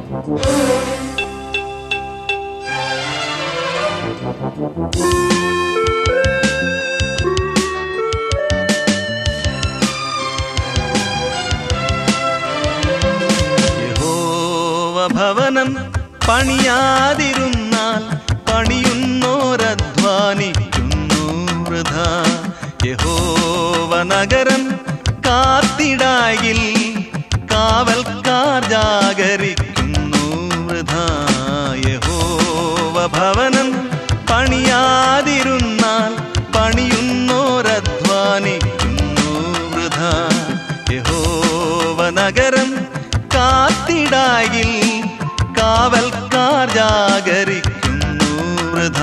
യഹോവ ഭവനം പണിയാതിരുന്നാൽ പണിയുന്നോരധ്വാനിക്കുന്നു വൃഥ യഹോവ നഗരം കാത്തിടായിൽ കാവൽക്കാർ ജാഗരിക്കുന്നു വൃഥ യഹോവ ഭവനം പണിയാതിരുന്നാൽ പണിയുന്നോരധ്വാനിക്കുന്നു വൃഥ യഹോവ നഗരം കാത്തിടായിൽ കാവൽക്കാർ ജാഗരിക്കുന്നു വൃഥ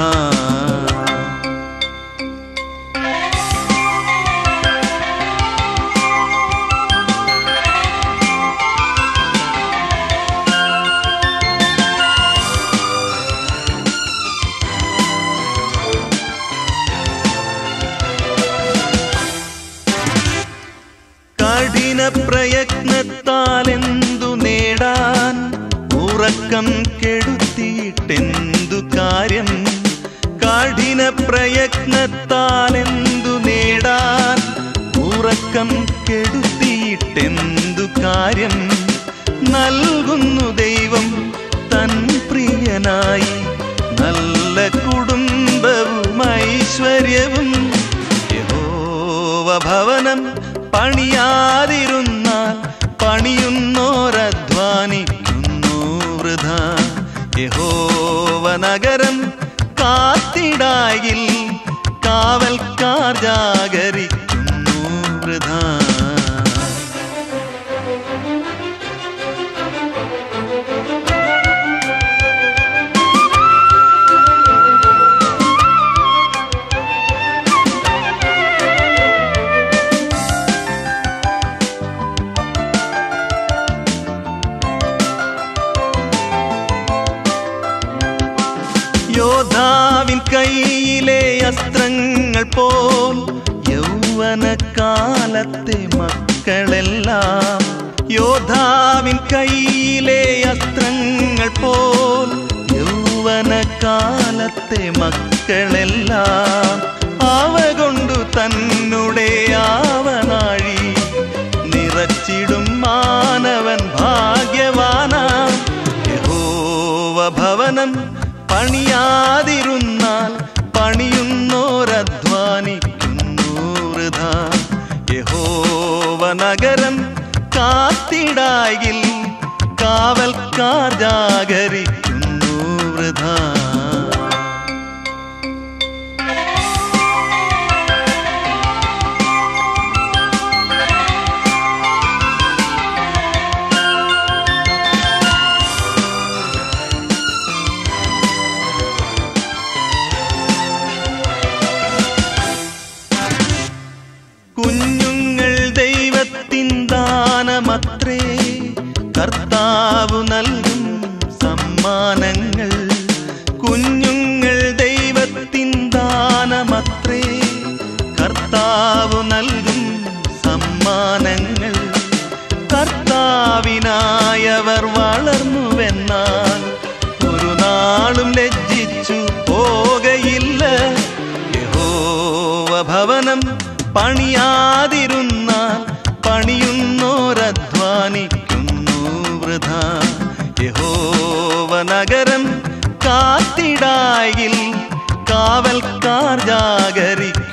കഠിന പ്രയത്നത്താൽ എന്തു നേടാൻ ഉറക്കം കെടുത്തിയിട്ടെന്തു കാര്യം കഠിന പ്രയത്നത്താൽ എന്തു നേടാൻ ഉറക്കം കെടുത്തിയിട്ടെന്തു കാര്യം നൽകുന്നു ദൈവം തൻ പ്രിയനായി നല്ല കുടുംബവും ഐശ്വര്യവും യഹോവ ഭവനം പണിയാതിരുന്നാൽ പണിയുന്നോരധ്വാനിക്കുന്നു വൃഥ യഹോവ നഗരം കാത്തിടായിൽ കാവൽക്കാർ ജാഗരിക്കുന്നു വൃഥ യോദ്ധാവിൻ കയ്യിലെ അസ്ത്രങ്ങൾ പോൽ യൗവനകാലത്തെ മക്കളെല്ലാം യോദ്ധാവിൻ കയ്യിലെ അസ്ത്രങ്ങൾ പോൽ യൗവനകാലത്തെ മക്കളെല്ലാം അവ കൊണ്ടു തന്നുടെ ആവനാഴി നിറച്ചിടും മാനവൻ ഭാഗ്യവാനാ യഹോവ ഭവനം പണിയാതിരുന്നാൽ പണിയുന്നോരധ്വാനിക്കുന്നു വൃഥ യഹോവ നഗരം കാത്തിടായിൽ കാവൽക്കാർ ജാഗരിക്കുന്നു വൃഥ കുഞ്ഞുങ്ങൾ ദൈവത്തിൻ ദാനമത്രേ കർത്താവ് നൽകും സമ്മാനങ്ങൾ കുഞ്ഞുങ്ങൾ ദൈവത്തിൻ ദാനമത്രേ കർത്താവ് നൽകും സമ്മാനങ്ങൾ കർത്താവിനായവർ വളർന്നുവെന്നാൽ ഒരു നാളും ലജ്ജിച്ചു പോകയില്ല യഹോവ ഭവനം പണിയാതിരുന്നാൽ പണിയുന്നോരധ്വാനിക്കുന്നു വൃഥ യഹോവ നഗരം കാത്തിടായിൽ കാവൽക്കാർ ജാഗരിക്കുന്നു